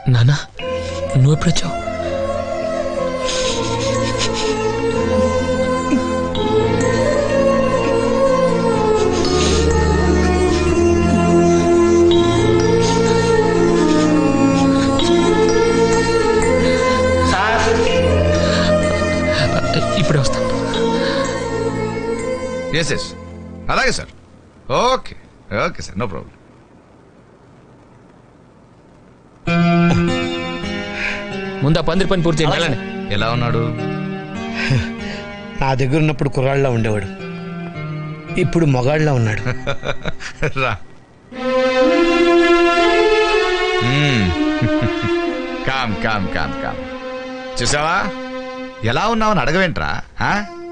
నానా నువ్వు ఎప్పుడు వచ్చావు ఇప్పుడే వస్తాను ఎస్ ఎస్ అలాగే sir okay okay sir no problem ముందు ఆ పందిరి పని పూర్తి చేయండి వెళ్ళండి ఎలా ఉన్నాడు నా దగ్గర ఉన్నప్పుడు కుర్రాళ్ళ ఉండేవాడు ఇప్పుడు మొగాళ్ళ ఉన్నాడు రా మ్మ్. కామ్ కామ్ కామ్ కామ్ చూసావా ఎలా ఉన్నావని అడగవేంట్రా ఆ?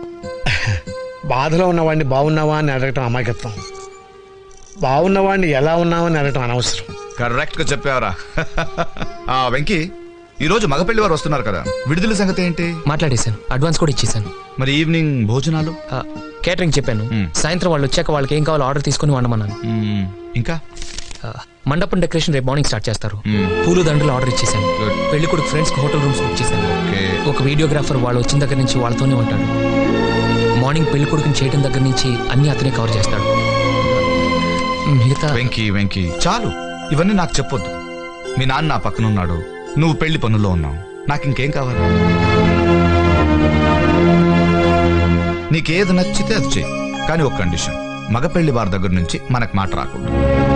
బాధలో ఉన్నవాడిని బాగున్నావా అని అడగటం అమాయకత్వం బాగున్నవాడిని ఎలా ఉన్నావా అని అడగటం అనవసరం కరెక్ట్ గా చెప్పావరా ఆ వెంకీ ఈ రోజు మగపెళ్లి వారు వస్తున్నారు కదా విడుదల సంగతి ఏంటి మాట్లాడేశాను అడ్వాన్స్ కూడా ఇచ్చేసాను మరి ఈవినింగ్ భోజనాలు ఆ, కేటరింగ్ చెప్పాను మ్మ్. సాయంత్రం వాళ్ళు వచ్చాక వాళ్ళకి ఏం కావాలో ఆర్డర్ తీసుకుని వండమన్నాను మ్మ్. ఇంకా ఆ, మండపం డెకరేషన్ రేపు మార్నింగ్ స్టార్ట్ చేస్తారు మ్మ్. పూలు దండలు ఆర్డర్ ఇచ్చేసాను Good. పెళ్లి కొడుకు ఫ్రెండ్స్ హోటల్ రూమ్స్ బుక్ చేశాను ఓకే ఒక వీడియోగ్రాఫర్ వాళ్ళు వచ్చిన దగ్గర నుంచి వాళ్ళతోనే ఉంటాడు మార్నింగ్ పెళ్లి కొడుకుని చేయడం దగ్గర నుంచి అన్ని అతనే కవర్ చేస్తాడు మిగతా వెంకీ వెంకీ చాలు ఇవన్నీ నాకు చెప్పొద్దు మీ నాన్న నా పక్కన ఉన్నాడు నువ్వు పెళ్లి పనుల్లో ఉన్నావు నాకు ఇంకేం కావాలి నీకేది నచ్చితే అది చెయ్యి కానీ ఒక కండిషన్ మగ పెళ్లి వారి దగ్గర నుంచి మనకు మాట రాకూడదు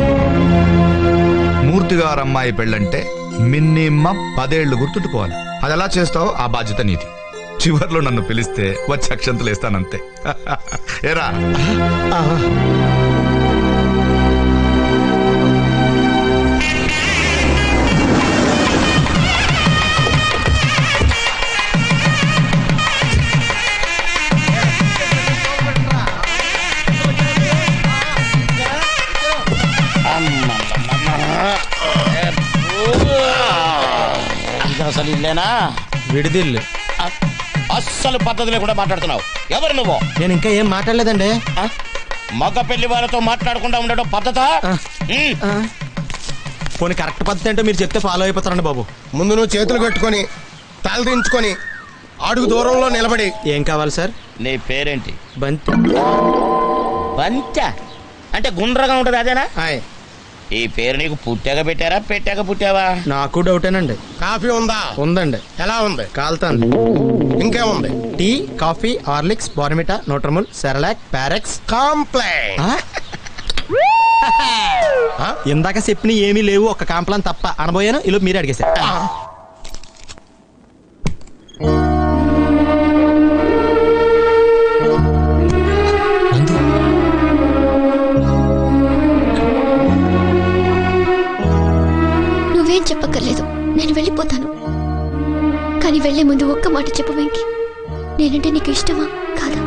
మూర్తి గారు అమ్మాయి పెళ్ళంటే మినిమం పదేళ్లు గుర్తుండిపోవాలి అది ఎలా చేస్తావో ఆ బాధ్యత నీది చివర్లో నన్ను పిలిస్తే వచ్చి అక్షంతలు వేస్తానంతే ఏరా ఆహా. ఇది అసలు ఇల్లేనా విడిదిల్లు అ- అస్సలు పద్ధతి లేకుండా మాట్లాడుతున్నావు ఎవరు నువ్వు నేను ఇంకా ఏం మాట్లాడలేదండి ఆ? మగ పెళ్లి వాళ్ళతో మాట్లాడకుండా ఉండడం పద్ధత పోనీ కరెక్ట్ పద్ధతి ఏంటో మీరు చెప్తే ఫాలో అయిపోతారండి బాబు ముందు నువ్వు చేతులు కట్టుకొని తల దించుకొని అడుగు దూరంలో నిలబడి ఏం కావాలి సార్ నీ పేరేంటి బంతి పంచ అంటే గుండ్రగా ఉంటది అదేనా హాయ్ ఈ పేరు నీకు పుట్టాక పెట్టారా పెట్టాక పుట్టావా నాకు డౌటేనండి కాఫీ ఉందా ఉందండి ఎలా ఉంది కాలుతాంది ఇంకేముంది tea coffee Horlicks Bournvita Nutramul Cerelac Farex Complan ఇందాక చెప్పిన ఏమీ లేవు ఒక కాంప్లాన్ తప్ప అనబోయాను ఇలా మీరే అడిగేశారు నందు నువ్వేం చెప్పక్కర్లేదు నేను వెళ్ళిపోతాను కానీ వెళ్లే ముందు ఒక్క మాట చెప్పు వెంకి నేనంటే నీకు ఇష్టమా కాదా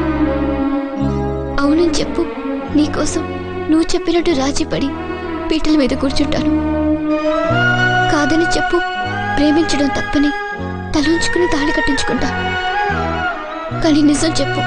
అవునని చెప్పు నీకోసం నువ్వు చెప్పినట్టు రాజీ పడి పీటల మీద కూర్చుంటాను కాదని చెప్పు ప్రేమించడం తప్పని తలంచుకుని తాళి కట్టించుకుంటా కానీ నిజం చెప్పు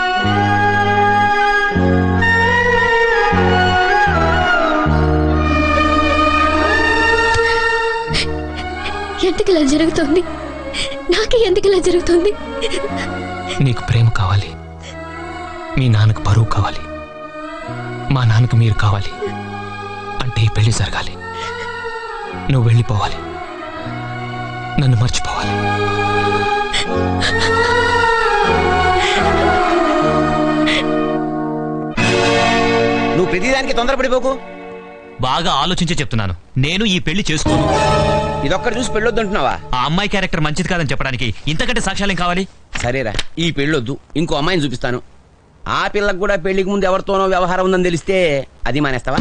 ఎందుకు ఇలా జరుగుతుంది నాకే ఎందుకు ఇలా జరుగుతుంది నీకు ప్రేమ కావాలి మీ నాన్నకు పరువు కావాలి మా నాన్నకు మీరు కావాలి అంటే ఈ పెళ్లి జరగాలి నువ్వు వెళ్ళిపోవాలి నన్ను మర్చిపోవాలి నువ్వు ప్రతిదానికి తొందరపడిపోకు బాగా ఆలోచించే చెప్తున్నాను నేను ఈ పెళ్లి చేసుకోను ఇదొక్కటి చూసి పెళ్ళొద్దంటున్నావా ఆ అమ్మాయి క్యారెక్టర్ మంచిది కాదని చెప్పడానికి ఇంతకంటే సాక్ష్యాలేం కావాలి సరేరా ఈ పెళ్ళొద్దు ఇంకో అమ్మాయిని చూపిస్తాను ఆ పిల్లకు కూడా పెళ్లికి ముందు ఎవరితోనో వ్యవహారం ఉందని తెలిస్తే అది మానేస్తావా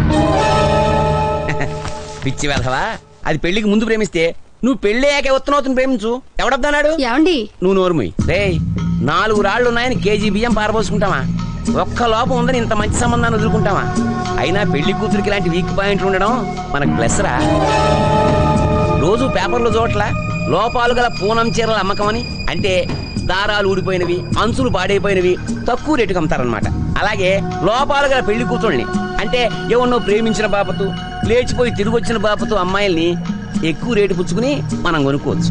పిచ్చి వెధవా అది పెళ్లికి ముందు ప్రేమిస్తే నువ్వు పెళ్ళయ్యాక ఉత్తనవుతుని ప్రేమించు ఎవడొద్దన్నాడు ఏమండి నువ్వు నోరుమోయ్ రే నాలుగు రాళ్ళు ఉన్నాయని కేజీ బియ్యం పారబోసుకుంటావా ఒక్క లోపం ఉందని ఇంత మంచి సంబంధాన్ని వదులుకుంటావా అయినా పెళ్లి కూతురికి ఇలాంటి వీక్ పాయింట్లు ఉండడం మనకు ప్లస్ రా రోజు పేపర్లు చోట్ల లోపాలు గల పూనం చీరల అమ్మకమని అంటే దారాలు ఊడిపోయినవి అంచులు పాడైపోయినవి తక్కువ రేటుకి అమ్ముతారనమాట అలాగే లోపాలు గల పెళ్లి కూతుళ్ళని అంటే ఎవరినో ప్రేమించిన బాపతు లేచిపోయి తిరిగి వచ్చిన బాపతు అమ్మాయిల్ని ఎక్కువ రేటు పుచ్చుకుని మనం కొనుక్కోవచ్చు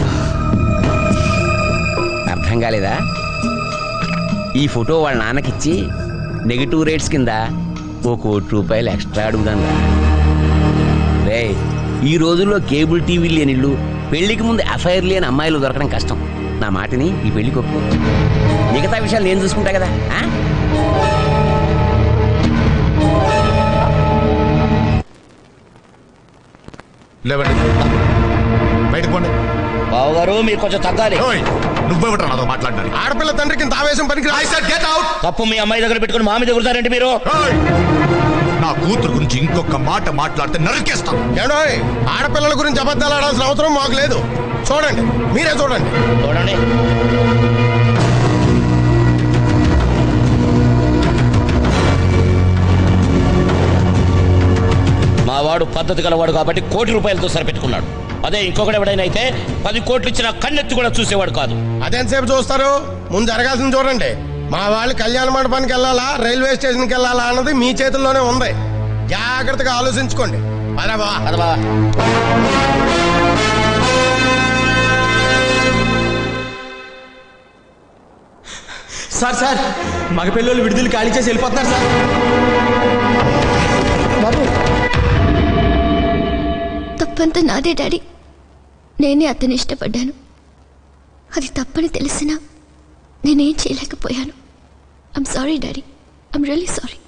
అర్థం కాలేదా ఈ ఫోటో వాళ్ళ నాన్నకిచ్చి నెగిటివ్ రేట్స్ కింద ఓ కోటి రూపాయలు ఎక్స్ట్రా అడుగుదాను రే ఈ రోజుల్లో కేబుల్ టీవీ లేని ఇల్లు పెళ్లికి ముందు ఎఫ్ఐఆర్ లేని అమ్మాయిలు దొరకడం కష్టం నా మాటని ఈ పెళ్లికి ఒప్పుకో మిగతా విషయాలు నేను చూసుకుంటా కదా ఆ? లేవండి బయటకు పోండి బావగారు మీరు కొంచెం తగ్గాలి ఓయ్, నువ్వెవట్రా నాతో మాట్లాడడానికి ఆడపిల్ల తండ్రికి ఇంత ఆవేశం పనికి I said get out! తప్పు మీ అమ్మాయి దగ్గర పెట్టుకుని మామి దగ్గరుతారండి మీరు ఓయ్! నా కూతురు గురించి ఇంకొక మాట మాట్లాడితే నరికేస్తాను ఏడోయ్ ఆడపిల్లల గురించి అబద్ధాలు ఆడాల్సిన అవసరం మాకు లేదు చూడండి మీరే చూడండి చూడండి మా వాడు పద్ధతి గలవాడు కాబట్టి కోటి రూపాయలతో సరిపెట్టుకున్నాడు అదే ఇంకొకటి ఎవడైనా అయితే పది కోట్లు ఇచ్చిన కన్నెత్తి కూడా చూసేవాడు కాదు అదెంతసేపు చూస్తారు ముందు జరగాల్సింది చూడండి మా వాళ్ళు కళ్యాణ మండపానికి వెళ్ళాలా రైల్వే స్టేషన్కి వెళ్ళాలా అన్నది మీ చేతుల్లోనే ఉంది జాగ్రత్తగా ఆలోచించుకోండి అరే బా కదా బావా సార్ సార్ మగ పిల్లలు విడుదల ఖాళీ చేసి వెళ్ళిపోతున్నారు సార్ తప్పంతా నాదే డాడీ నేనే అతన్ని ఇష్టపడ్డాను అది తప్పని తెలిసినా నేనేం చేయలేకపోయాను I'm sorry daddy I'm really sorry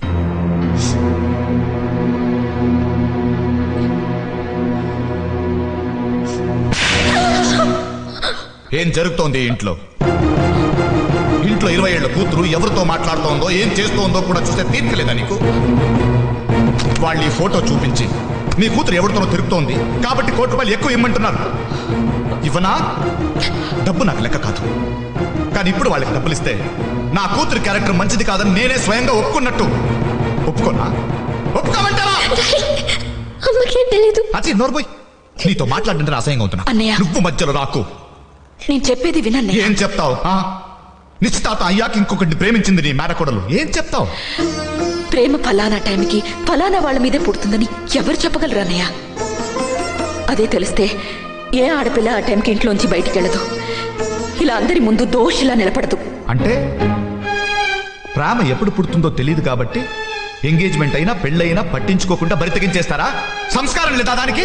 ఏం జరుగుతోంది ఈ ఇంట్లో ఇంట్లో ఇరవై ఏళ్ల కూతురు ఎవరితో మాట్లాడుతోందో ఏం చేస్తోందో కూడా చూస్తే తీర్చలేదా నీకు వాళ్ళు ఈ ఫోటో చూపించి నీ కూతురు ఎవరితోనో తిరుగుతోంది కాబట్టి కోటి రూపాయలు ఎక్కువ ఇమ్మంటున్నారు ఇవ్వనా డబ్బు నాకు లెక్క కాదు కానీ ఇప్పుడు వాళ్ళకి డబ్బులు ఇస్తే నా కూతురు క్యారెక్టర్ మంచిది కాదని నేనే స్వయంగా ఒప్పుకున్నట్టు ఒప్పుకోనా ఒప్పుకోమంటావా అమ్మకేం తెలీదు అచ్చి నోర్బోయ్ నీతో మాట్లాడింటే అసహ్యంగా అవుతున్నా అన్నయ్య. నువ్వు మధ్యలో రాకు నేను చెప్పేది వినన్నయ్య ఏం చెప్తావు ఆ? నిశ్చితార్థం అయ్యాక ఇంకొకటి ప్రేమించింది నీ మేనకోడలు ఏం చెప్తావు ప్రేమ ఫలానా టైంకి ఫలానా వాళ్ళ మీదే పుడుతుందని ఎవరు చెప్పగలరు అన్నయ్య అదే తెలిస్తే ఏ ఆడపిల్ల ఆ టైంకి ఇంట్లోంచి బయటికి వెళ్ళదు ఇలా అందరి ముందు దోషిలా నిలబడదు అంటే ప్రేమ ఎప్పుడు పుడుతుందో తెలియదు కాబట్టి ఎంగేజ్మెంట్ అయినా పెళ్ళైనా పట్టించుకోకుండా బరితెగించేస్తారా సంస్కారం లేదా దానికి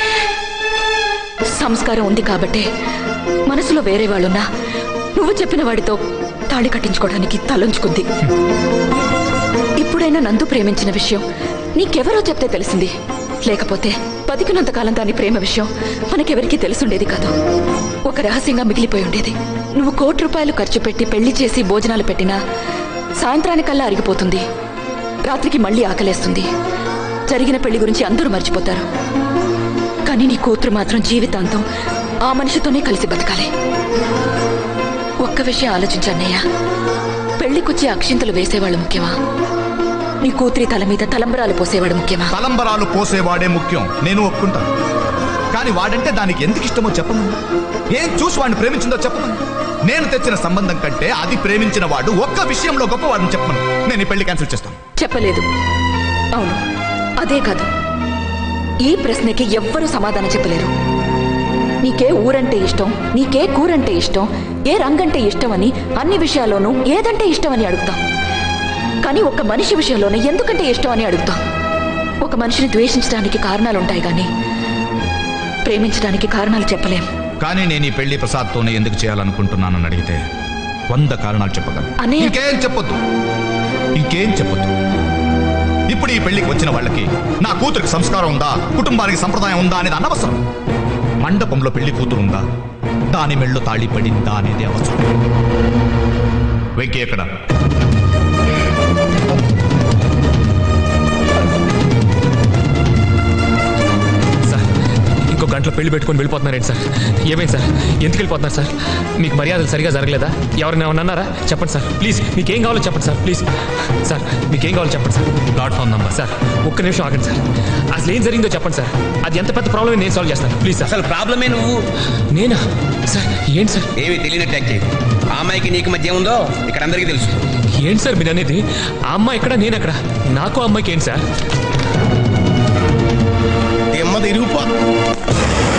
సంస్కారం ఉంది కాబట్టే మనసులో వేరే వాళ్ళున్నా నువ్వు చెప్పిన వాడితో తాళి కట్టించుకోవడానికి తలంచుకుంది ఇప్పుడైనా నందు ప్రేమించిన విషయం నీకెవరో చెప్తే తెలిసింది లేకపోతే బతికినంత కాలం దాని ప్రేమ విషయం మనకెవరికీ తెలుసుండేది కాదు ఒక రహస్యంగా మిగిలిపోయి ఉండేది నువ్వు కోటి రూపాయలు ఖర్చు పెట్టి పెళ్లి చేసి భోజనాలు పెట్టినా సాయంత్రానికల్లా అరిగిపోతుంది రాత్రికి మళ్ళీ ఆకలేస్తుంది జరిగిన పెళ్లి గురించి అందరూ మర్చిపోతారు కానీ నీ కూతురు మాత్రం జీవితాంతం ఆ మనిషితోనే కలిసి బతకాలి ఒక్క విషయం ఆలోచించన్నయ్య పెళ్లికొచ్చి అక్షింతలు వేసేవాళ్ళు ముఖ్యమా నీ కూతురి తల మీద తలంబరాలు పోసేవాడు ముఖ్యమా తలంబరాలు పోసేవాడే ముఖ్యం నేను ఒప్పుకుంటాను కానీ వాడంటే దానికి ఎందుకు ఇష్టమో చెప్పమను ఏం చూసి వాడిని ప్రేమించిందో చెప్పమను నేను తెచ్చిన సంబంధం కంటే అది ప్రేమించిన వాడు ఒక్క విషయంలో గొప్పవాడిని చెప్పమను నేను ఈ పెళ్లి క్యాన్సిల్ చేస్తాను చెప్పలేదు అవును అదే కాదు ఈ ప్రశ్నకి ఎవ్వరూ సమాధానం చెప్పలేరు నీకే ఊరంటే ఇష్టం నీకే కూరంటే ఇష్టం ఏ రంగంటే ఇష్టం అని అన్ని విషయాల్లోనూ ఏదంటే ఇష్టం అని అడుగుతాం కానీ ఒక మనిషి విషయంలోనే ఎందుకంటే ఇష్టం అని అడుగుతాం ఒక మనిషిని ద్వేషించడానికి కారణాలు ఉంటాయి కానీ ప్రేమించడానికి కారణాలు చెప్పలేం కానీ నేను ఈ పెళ్లి ప్రసాద్తోనే ఎందుకు చేయాలనుకుంటున్నానని అడిగితే వంద కారణాలు చెప్పగలను అన్నయ్య. ఇంకేం చెప్పొద్దు ఇంకేం చెప్పొద్దు ఇప్పుడు ఈ పెళ్లికి వచ్చిన వాళ్ళకి నా కూతురికి సంస్కారం ఉందా కుటుంబానికి సంప్రదాయం ఉందా అనేది అనవసరం మండపంలో పెళ్లి కూతురు ఉందా దాని మెళ్ళు తాళి పడిందా అనేది అవసరం వెంకీ ఎక్కడ సార్ ఇంకో గంటలో పెళ్లి పెట్టుకొని వెళ్ళిపోతున్నారేంటి సార్ ఏమైంది సార్ ఎందుకు వెళ్ళిపోతున్నారు సార్ మీకు మర్యాదలు సరిగా జరగలేదా ఎవరైనా ఏమన్నా అన్నారా చెప్పండి సార్ ప్లీజ్ మీకేం కావాలో చెప్పండి సార్ ప్లీజ్ సార్ మీకేం కావాలో చెప్పండి సార్ ప్లాట్ఫామ్ నంబర్ సార్ ఒక్క నిమిషం ఆగండి సార్ అసలు ఏం జరిగిందో చెప్పండి సార్ అది ఎంత పెద్ద ప్రాబ్లమ్ నేను సాల్వ్ చేస్తాను ప్లీజ్ సార్ అసలు ప్రాబ్లమే నువ్వు నేనా సార్ ఏంటి సార్ ఏమి తెలియనట్టు యాక్ట్ చేయకు. ఆ అమ్మాయికి నీకు మధ్య ఏముందో ఇక్కడ అందరికీ తెలుసు ఏంటి సార్ మీరు అనేది ఆ అమ్మాయి ఎక్కడ నేను ఎక్కడ నాకు ఆ అమ్మాయికి ఏంటి సార్ దిమ్మ తిరిగిపో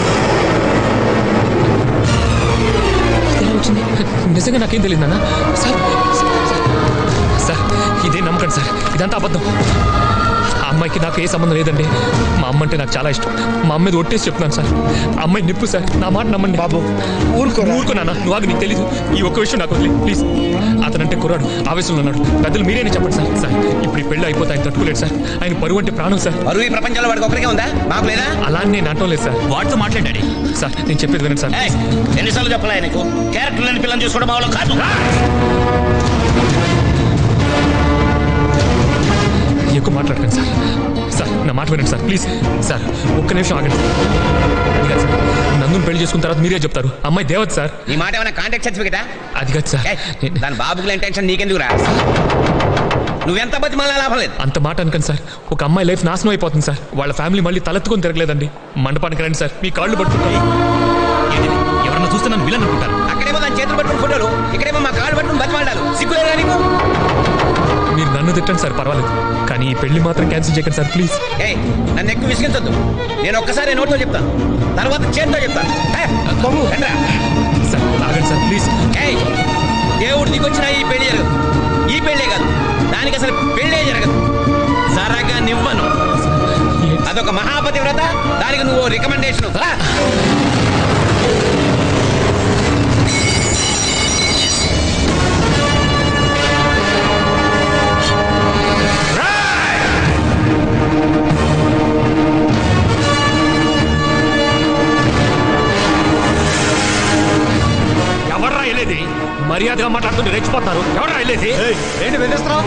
నాకేం తెలియదు నాన్న సార్ సార్ ఇదే నమ్మకండి సార్ ఇదంతా అబద్ధం ఆ అమ్మాయికి నాకు ఏ సంబంధం లేదండి మా అమ్మ అంటే నాకు చాలా ఇష్టం మా అమ్మ మీద ఒట్టేసి చెప్తున్నాను సార్ ఆ అమ్మాయి నిప్పు సార్ నా మాట నమ్మండి బాబు ఊరుకో ఊరుకో నాన్న నువ్వు ఆగు నీకు తెలీదు ఈ ఒక్క విషయం నాకు వదిలే ప్లీజ్ అతనంటే కుర్రాడు ఆవేశంలో ఉన్నాడు పెద్దలు మీరేనే చెప్పండి సార్ సార్ ఇప్పుడు ఈ పెళ్ళి అయిపోతే ఆయన తట్టుకోలేడు సార్ ఆయన పరువు అంటే ప్రాణం సార్ పరువు ఈ ప్రపంచంలో వాడికి ఒకరికే ఉందా మాకు లేదా అలా అని నేను అంటం లేదు సార్ వాడితో మాట్లాడాడి సార్ నేను చెప్పేది వినండి సార్ ఏయ్, ఎన్నిసార్లు చెప్పలే ఆయనకు క్యారెక్టర్ లేని పిల్లని చూసుకోవడం మా వాళ్ళు కాదు ఎక్కువ మాట్లాడకండి సార్ సార్ నా మాట వినండి సార్ ప్లీజ్ సార్ ఒక్క నిమిషం ఆగండి అది కాదు సార్ నందుని పెళ్లి చేసుకున్న తర్వాత మీరే చెప్తారు అమ్మాయి దేవత సార్ నీ మాట ఏమైనా కాంటాక్ట్ సర్టిఫికేటా అది కాదు సార్ నేను- దాని బాబుకి లేని టెన్షన్ నీకెందుకు రా నువ్వెంత బతి మళ్ళీ లాభం లేదు అంత మాట అనుకోండి సార్ ఒక అమ్మాయి లైఫ్ నాశనం అయిపోతుంది సార్ వాళ్ళ ఫ్యామిలీ మళ్ళీ తలెత్తుకొని తిరగలేదండి మండపానికి రండి సార్ మీ కాళ్ళు పట్టుకుంటాయి ఏంటిది? ఎవరన్నా చూస్తే నన్ను విలన్ అనుకుంటారు అక్కడేమో దాని చేతులు పట్టుకుని ఫోటోలు ఇక్కడేమో మా కాళ్ళు పట్టుకుని బతిమాడాలు సిగ్గులేదా నీకు మీరు నన్ను తిట్టండి సార్ పర్వాలేదు కానీ ఈ పెళ్లి మాత్రం క్యాన్సిల్ చేయకండి సార్ ప్లీజ్ ఏయ్ నన్ను ఎక్కువ విసిగించొద్దు నేను ఒక్కసారి నోట్తో చెప్తాను తర్వాత చేతితో చెప్తాను ఏ, రండ్రా. సార్ ఆగండి సార్ ప్లీజ్ ఏయ్ దేవుడు దిగొచ్చిన ఈ పెళ్లి జరగదు ఈ పెళ్ళే కాదు దానికి అసలు పెళ్ళే జరగదు జరగా నివ్వను అదొక మహాపతి వ్రత దానికి నువ్వు రికమెండేషన్ ఎవర్రా వెళ్ళేది మర్యాదగా మాట్లాడుతుంటే రెచ్చిపోతున్నారు ఎవరా వెళ్ళేది ఏంటి బెదిరిస్తున్నావు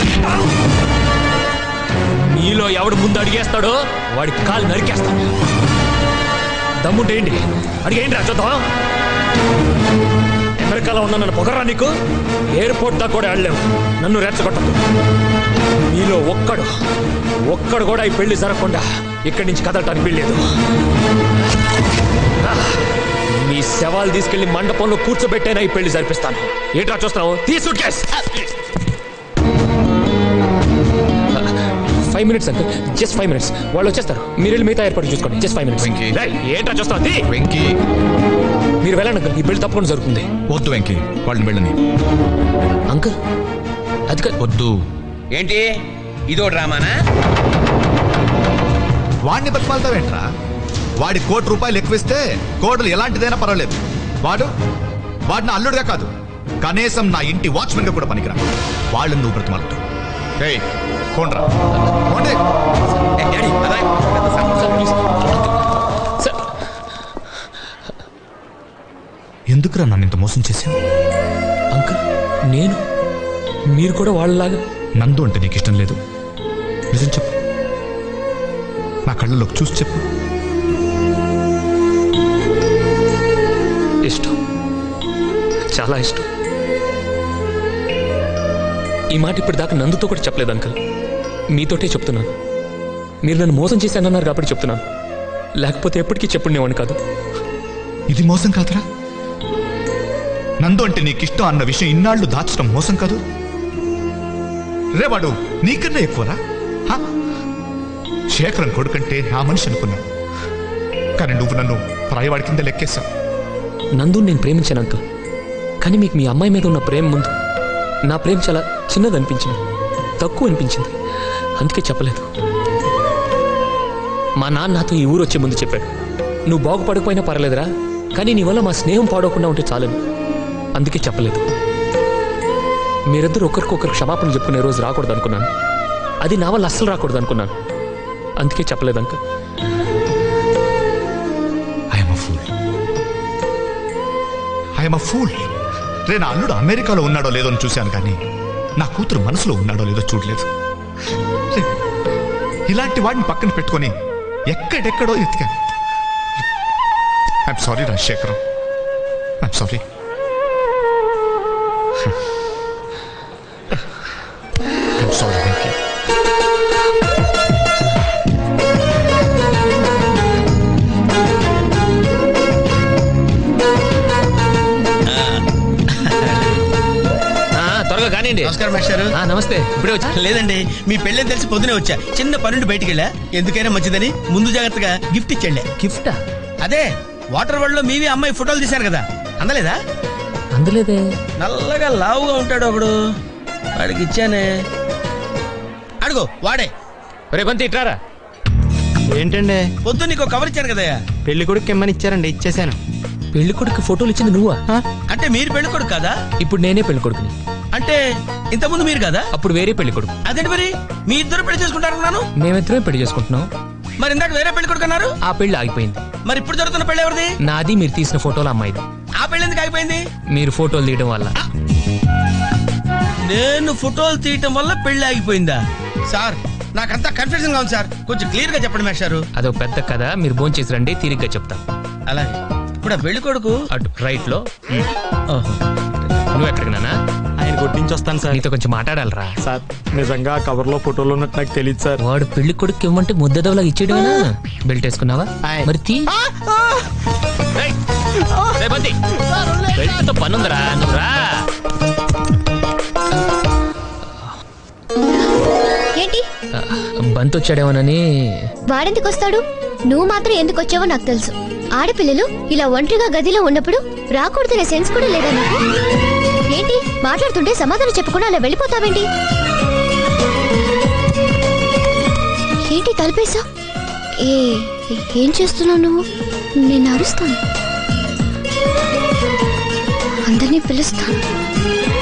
మీలో ఎవడు ముందు అడిగేస్తాడో వాడి కాలు నరికేస్తాడు దమ్ముంటే ఏంటి అడిగేయండి రా చూద్దాం అమెరికాలో ఉన్న నన్ను పొగరా నీకు ఎయిర్పోర్ట్ దాకా కూడా వెళ్ళలేవు నన్ను రెచ్చగొట్టదు మీలో ఒక్కడు ఒక్కడు కూడా ఈ పెళ్లి జరగకుండా ఇక్కడి నుంచి కదలటానికి వీల్లేదు మీ శవాలు తీసుకెళ్లి మండపంలో కూర్చోబెట్టేనా ఈ పెళ్లి జరిపిస్తాను ఏంట్రా చూస్తావు తీసుకు five minutes uncle just five minutes వాళ్ళు వచ్చేస్తారు మీరు వెళ్ళి మిగతా ఏర్పాటు చూసుకోండి జస్ట్ ఫైవ్ మినిట్స్ వెంకీ. ఏంట్రా చూస్తావు తీ. వెంకీ మీరు వెళ్ళండి అంకుల్ ఈ పెళ్లి తప్పకుండా జరుగుతుంది వద్దు వెంకీ వాళ్ళని వెళ్ళని అంకుల్ అది కాదు వద్దు ఏంటి ఇదో డ్రామానా వాడిని బతిమాలతావేంట్రా వాడి కోటి రూపాయలు ఎక్కువిస్తే కోడలు ఎలాంటిదైనా పర్వాలేదు వాడు వాడిని అల్లుడుగా కాదు కనీసం నా ఇంటి వాచ్మెన్ గా కూడా పనికిరా వాళ్ళని నువ్వు బ్రతిమాలతావు ఏయ్ కోండ్రా కోండి ఏ, డాడీ, అదా, పెద్ద సమస్య. సార్ ప్లీజ్ సార్ ఎందుకురా నన్ను ఇంత మోసం చేశావు అంకుల్ నేను మీరు కూడా వాళ్ళలాగా నందు అంటే నీకు ఇష్టం లేదు నిజం చెప్పు నా కళ్ళలోకి చూసి చెప్పు ఇష్టం చాలా ఇష్టం ఈ మాట ఇప్పుడు దాకా నందుతో కూడా చెప్పలేదు అంకుల్ మీతోటే చెప్తున్నాను మీరు నన్ను మోసం చేశానన్నారు కాబట్టి చెప్తున్నాను లేకపోతే ఎప్పటికీ చెప్పుండేవాడిని కాదు ఇది మోసం కాదురా నందు అంటే నీకు ఇష్టం అన్న విషయం ఇన్నాళ్ళు దాచడం మోసం కాదు రే వాడు నీకన్నా ఎక్కువరా హా? శేఖరం కొడుకంటే నా మనిషి అనుకున్నాను కానీ నువ్వు నన్ను పరాయవాడి కింద లెక్కేశావు నందు నేను ప్రేమించాను అంకుల్ కానీ మీకు మీ అమ్మాయి మీద ఉన్న ప్రేమ ముందు నా ప్రేమ చాలా చిన్నది అనిపించింది తక్కువ అనిపించింది అందుకే చెప్పలేదు మా నాన్న నాతో ఈ ఊరు వచ్చే ముందు చెప్పాడు నువ్వు బాగుపడకపోయినా పర్లేదురా కానీ నీ వల్ల మా స్నేహం పాడవకుండా ఉంటే చాలని అందుకే చెప్పలేదు మీరిద్దరు ఒకరికొకరు క్షమాపణ చెప్పుకునే రోజు రాకూడదు అనుకున్నాను అది నా వల్ల అస్సలు రాకూడదు అనుకున్నాను అందుకే చెప్పలేదు uncle I'm fool I'm fool రే నా అల్లుడు అమెరికాలో ఉన్నాడో లేదో అని చూశాను కానీ నా కూతురు మనసులో ఉన్నాడో లేదో చూడలేదు రే, ఇలాంటి వాడిని పక్కన పెట్టుకొని ఎక్కడెక్కడో ఎతికాను I'm sorry Rajasekharam I'm sorry I'm sorry Venky ఆ, త్వరగా కానివ్వండి నమస్కారం మాస్టారు ఆ, నమస్తే ఇప్పుడే వచ్చా లేదండి మీ పెళ్ళని తెలిసి పొద్దునే వచ్చా చిన్న పనుండి బయటికి వెళ్ళా ఎందుకైనా మంచిదని ముందు జాగ్రత్తగా గిఫ్ట్ ఇచ్చండి గిఫ్టా అదే వాటర్ వరల్డ్ లో మీవి అమ్మాయి ఫోటోలు తీశారు కదా అందలేదా అందులేదే నల్లగా లావుగా ఉంటాడు ఒకడు వాడికి ఇచ్చానే అడుగు వాడే రే బంతి ఇట్రారా ఏంటండి పొద్దు నీకు కవర్ ఇచ్చాను కదయ్యా పెళ్లి కొడుకు ఇమ్మని ఇచ్చారండి ఇచ్చేసాను పెళ్లి కొడుకు ఫోటోలు ఇచ్చింది నువ్వా అంటే మీరు పెళ్లి కొడుకు కదా ఇప్పుడు నేనే పెళ్లి కొడుకుని అంటే ఇంతకుముందు మీరు కదా అప్పుడు వేరే పెళ్లి కొడుకు అదేంటి మరి మీ ఇద్దరు పెళ్లి చేసుకుంటారన్నాను మేమిద్దరమే పెళ్లి చేసుకుంటున్నాం మరి ఇందాక వేరే పెళ్లి కొడుకు అన్నారు ఆ పెళ్లి ఆగిపోయింది మరి ఇప్పుడు జరుగుతున్న పెళ్లి ఎవరిది నాది మీరు తీసిన ఫోటోలు అమ్మాయిది ఆ పెళ్లి ఎందుకు ఆగిపోయింది మీరు ఫోటోలు తీయడం వల్ల నేను ఫోటోలు తీయటం వల్ల పెళ్లి ఆగిపోయిందా సార్ నాకంతా కన్ఫ్యూజన్ గా ఉంది సార్ కొంచెం క్లియర్ గా చెప్పండి మేషారు అదో పెద్ద కథ మీరు భోంచేసి చేసి రండి తీరిగ్గా చెప్తా అలాగే ఇప్పుడు ఆ పెళ్లి కొడుకు అటు రైట్ లో నువ్వు ఎక్కడికి నానా ఆయన కొట్టించి వస్తాను సార్ నీతో కొంచెం మాట్లాడాలరా సార్ నిజంగా కవర్ లో ఫోటోలు ఉన్నట్టు నాకు తెలియదు సార్ వాడు పెళ్లి కొడుకు ఇవ్వమంటే ముద్దదవలాగా ఇచ్చేయడమేనా బెల్ట్ వేసుకున్నావా ఆయ్. మరి తీ రేయ్. రేయ్ బంతి. బెల్ట్తో పనుందిరా నువ్వు రా ఏంటి ఆ, బంతి వచ్చాడేమోనని వాడెందుకు వస్తాడు నువ్వు మాత్రం ఎందుకు వచ్చావో నాకు తెలుసు ఆడపిల్లలు ఇలా ఒంటరిగా గదిలో ఉన్నప్పుడు రాకూడదనే సెన్స్ కూడా లేదా నీకు ఏంటి మాట్లాడుతుంటే సమాధానం చెప్పకుండా అలా వెళ్ళిపోతావేంటి ఏంటి తలపేశా ఏ ఏం చేస్తున్నావు నువ్వు నేను అరుస్తాను అందరినీ పిలుస్తాను